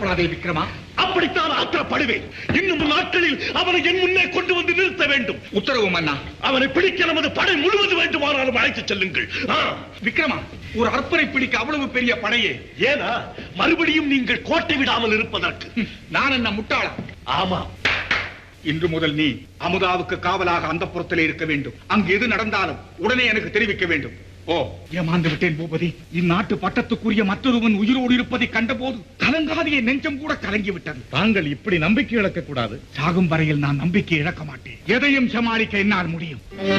ஆத்திரப்படாதே விக்ரமா அப்படித்தான் ஆத்திரப்படுவேன் இன்னும் நாட்களில் அவனை என் முன்னே கொண்டு வந்து நிறுத்த வேண்டும் உத்தரவு மன்னா அவனை பிடிக்க நமது படை முழுவதும் வேண்டுமானாலும் அழைத்துச் செல்லுங்கள் ஆ, விக்ரமா ஒரு அற்பரை பிடிக்க அவ்வளவு பெரிய படையே ஏனா மறுபடியும் நீங்கள் கோட்டை விடாமல் இருப்பதற்கு ஹம், நான் என்ன முட்டாளா ஆமா இன்று முதல் நீ அமுதாவுக்கு காவலாக அந்த புறத்திலே இருக்க வேண்டும் அங்கு எது நடந்தாலும் உடனே எனக்கு தெரிவிக்க வேண்டும் ஓ ஏமாந்து விட்டேன் பூபதி இந்நாட்டு பட்டத்துக்குரிய மற்றொருவன் உயிரோடு இருப்பதை கண்டபோது கலங்காதிய நெஞ்சம் கூட கலங்கி விட்டது தாங்கள் இப்படி நம்பிக்கை இழக்க கூடாது சாகும் வரையில் நான் நம்பிக்கை இழக்க மாட்டேன் எதையும் சமாளிக்க என்னால் முடியும்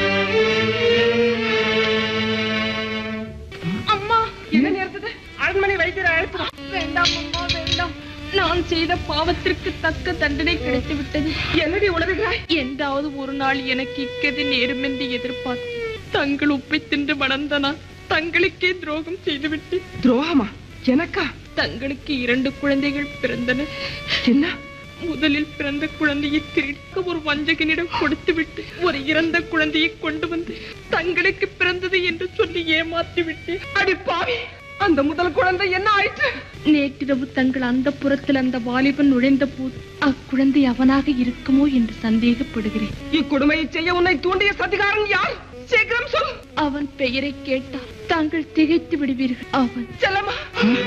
அம்மா என்ன நேர்ந்தது அரண்மனை வைத்தியரை அழைப்பு வேண்டாம் அம்மா வேண்டாம் நான் செய்த பாவத்திற்கு தக்க தண்டனை கிடைத்து விட்டது என்னடி உளறுகிறாய் என்றாவது ஒரு நாள் எனக்கு இக்கதி நேரும் என்று எதிர்பார்த்து தங்கள் உப்பை தின்று வளர்ந்த நான் தங்களுக்கே துரோகம் செய்துவிட்டு துரோகமா எனக்கா தங்களுக்கு இரண்டு குழந்தைகள் பிறந்தன என்ன முதலில் பிறந்த குழந்தையை திருடிக்க ஒரு வஞ்சகனிடம் கொடுத்துவிட்டு ஒரு இறந்த குழந்தையை கொண்டு வந்து தங்களுக்கு பிறந்தது என்று சொல்லி ஏமாற்றி விட்டேன் அடி பாவி அந்த முதல் குழந்தை என்ன ஆயிற்று நேற்றிரவு தங்கள் அந்த புறத்தில் அந்த வாலிபன் நுழைந்த போது அக்குழந்தை அவனாக இருக்குமோ என்று சந்தேகப்படுகிறேன் இக்கொடுமையை செய்ய உன்னை தூண்டிய சதிகாரன் யார் சீக்கிரம் சொல் அவன் பெயரை கேட்டால் தாங்கள் திகைத்து விடுவீர்கள் அவன் செல்லம்மா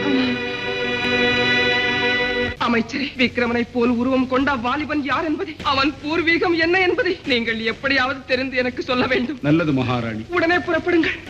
அமைச்சரே விக்ரமனை போல் உருவம் கொண்ட வாலிபன் யார் என்பதை அவன் பூர்வீகம் என்ன என்பதை நீங்கள் எப்படியாவது தெரிந்து எனக்கு சொல்ல வேண்டும் நல்லது மகாராணி உடனே புறப்படுங்கள்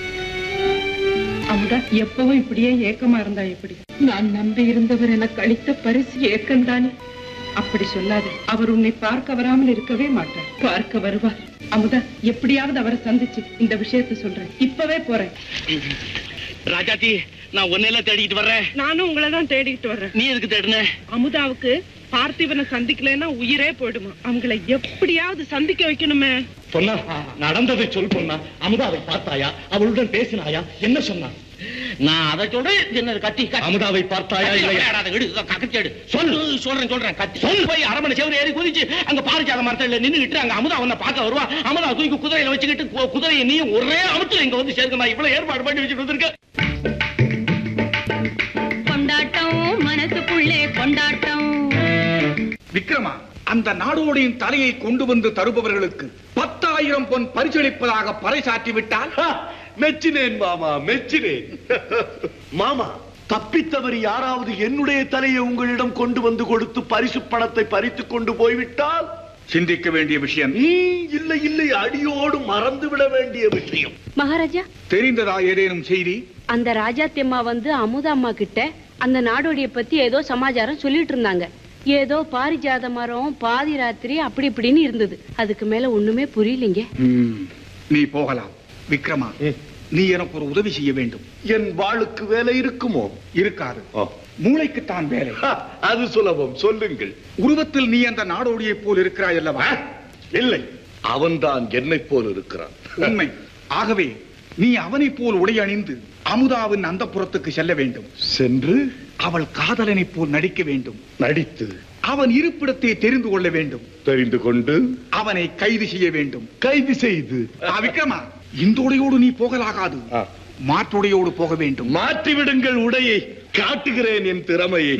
அமுதா எப்பவும் இப்படியே ஏக்கமா இருந்தா எப்படி நான் நம்பி இருந்தவர் எனக்கு அளித்த பரிசு ஏக்கம்தானே அப்படி சொல்லாது அவர் உன்னை பார்க்க வராமல் இருக்கவே மாட்டார் பார்க்க வருவார் அமுதா எப்படியாவது அவரை சந்திச்சு இந்த விஷயத்தை சொல்றேன் இப்பவே போறேன் ராஜாத்தி நான் ஒன்னெல்லாம் தேடிக்கிட்டு வர்றேன் நானும் உங்களை தான் தேடிட்டு வர்றேன் நீ எதுக்கு தேடுன அமுதாவுக்கு பார்த்திபனை சந்திக்கலைன்னா உயிரே போயிடுமா அவங்கள எப்படியாவது சந்திக்க வைக்கணுமே பொன்னா நடந்ததை சொல் பொன்னா அமுதாவை பார்த்தாயா அவளுடன் பேசினாயா என்ன சொன்னா நான் அதை சொல்றேன் என்ன கத்தி கத்தி. அமுதாவை பார்த்தாயா கத்தி இல்லையா விளையாடாத, விடு, கத்தி எடு. சொல்லு சொல்றேன் சொல்றேன் கத்தி சொல்லு போய் அரமணை செவரு ஏறி குதிச்சு அங்க பாரிஜாத மரத்துல நின்னுகிட்டு அங்க அமுதா உன்னை பார்க்க வருவா அமுதா தூக்கி குதிரையில வச்சுக்கிட்டு கு- குதிரையை நீ ஒரே அமுத்துல இங்க வந்து சேர்க்க நான் இவ்வளவு ஏற்பாடு பண்ணி வச்சுட்டு வந்திருக்கேன் கொண்டாட்டம் மனசுக்குள்ளே கொண்டாட்டம் விக்ரமா அந்த நாடோடியின் தலையை கொண்டு வந்து தருபவர்களுக்கு பத்தாயிரம் பொன் பரிசளிப்பதாக பறைசாற்றி விட்டால் ஹா, மெச்சினேன் மாமா மெச்சினேன் மாமா தப்பித்தவர் யாராவது என்னுடைய தலையை உங்களிடம் கொண்டு வந்து கொடுத்து பரிசு பணத்தை பறித்துக் கொண்டு போய்விட்டால் சிந்திக்க வேண்டிய விஷயம் ம், இல்லை இல்லை அடியோடு மறந்து விட வேண்டிய விஷயம் மகாராஜா தெரிந்ததா ஏதேனும் செய்தி அந்த ராஜாத்தியம்மா வந்து அமுதா அம்மா கிட்ட அந்த நாடோடிய பத்தி ஏதோ சமாச்சாரம் சொல்லிட்டு இருந்தாங்க ஏதோ பாரிஜாத மரம் பாதி ராத்திரி அப்படி இப்படின்னு இருந்தது அதுக்கு மேல ஒண்ணுமே புரியலைங்க ம், நீ போகலாம் விக்ரமா நீ எனக்கு ஒரு உதவி செய்ய வேண்டும் என் வாளுக்கு வேலை இருக்குமோ இருக்காது மூளைக்குத்தான் வேலை ஹா, அது சுலபம் சொல்லுங்கள் உருவத்தில் நீ அந்த நாடோடியைப் போல் இருக்கிறாய் அல்லவா இல்லை அவன்தான் என்னைப் போல் இருக்கிறான் உண்மை ஆகவே நீ அவனைப் போல் உடை அணிந்து அமுதாவின் அந்த புறத்துக்கு செல்ல வேண்டும் சென்று அவள் காதலனைப் போல் நடிக்க வேண்டும் நடித்து அவன் இருப்பிடத்தை தெரிந்து கொள்ள வேண்டும் தெரிந்து கொண்டு அவனை கைது செய்ய வேண்டும் கைது செய்து ஆ, விக்ரமா இந்த உடையோடு நீ போகலாகாது ஆ. மாற்றுடையோடு போக வேண்டும் மாற்றி விடுங்கள் உடையை காட்டுகிறேன் என் திறமையை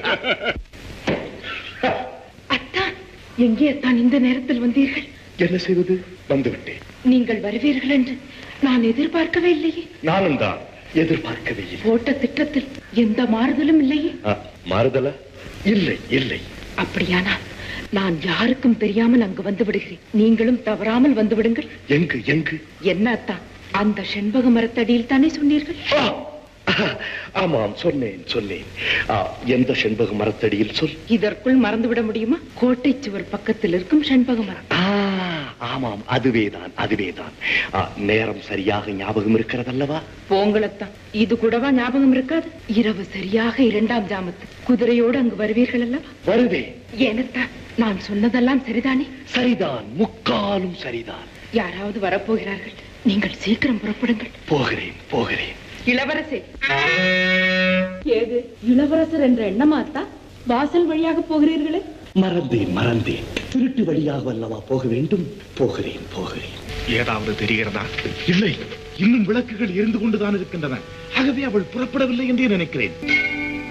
அத்தான் எங்கே அத்தான் இந்த நேரத்தில் வந்தீர்கள் என்ன செய்வது வந்து விட்டேன் நீங்கள் வருவீர்கள் என்று நான் எதிர்பார்க்கவே இல்லையே நானும் தான் எதிர்பார்க்கவே இல்லை போட்ட திட்டத்தில் எந்த மாறுதலும் இல்லையே ஆ, மாறுதலா இல்லை இல்லை அப்படியானால் நான் யாருக்கும் தெரியாமல் அங்கு வந்து விடுகிறேன் நீங்களும் தவறாமல் வந்து விடுங்கள் எங்கு எங்கு என்ன அத்தான் அந்த செண்பக மரத்தடியில் தானே சொன்னீர்கள் ஆ, ஆமாம் சொன்னேன் சொன்னேன் ஆ, எந்த செண்பக மரத்தடியில் சொல் இதற்குள் மறந்துவிட முடியுமா கோட்டை சுவர் பக்கத்தில் இருக்கும் செண்பக மரம் ஆ, ஆமாம் அதுவேதான் அதுவேதான் ஆ, நேரம் சரியாக ஞாபகம் இருக்கிறதல்லவா போங்களத்தான் இது கூடவா ஞாபகம் இருக்காது இரவு சரியாக இரண்டாம் ஜாமத்து குதிரையோடு அங்கு வருவீர்கள் அல்லவா வருவேன் ஏனத்தான் நான் சொன்னதெல்லாம் சரிதானே சரிதான் முக்காலும் சரிதான் யாராவது வரப்போகிறார்கள் நீங்கள் சீக்கிரம் புறப்படுங்கள் போகிறேன் போகிறேன் இளவரசே ஏது இளவரசர் என்ற எண்ணமாத்தா வாசல் வழியாக போகிறீர்களே மறந்தேன் மறந்தேன் திருட்டு வழியாக அல்லவா போக வேண்டும் போகிறேன் போகிறேன் ஏதாவது தெரிகிறதா இல்லை இன்னும் விளக்குகள் எரிந்து கொண்டுதான் இருக்கின்றன ஆகவே அவள் புறப்படவில்லை என்றே நினைக்கிறேன்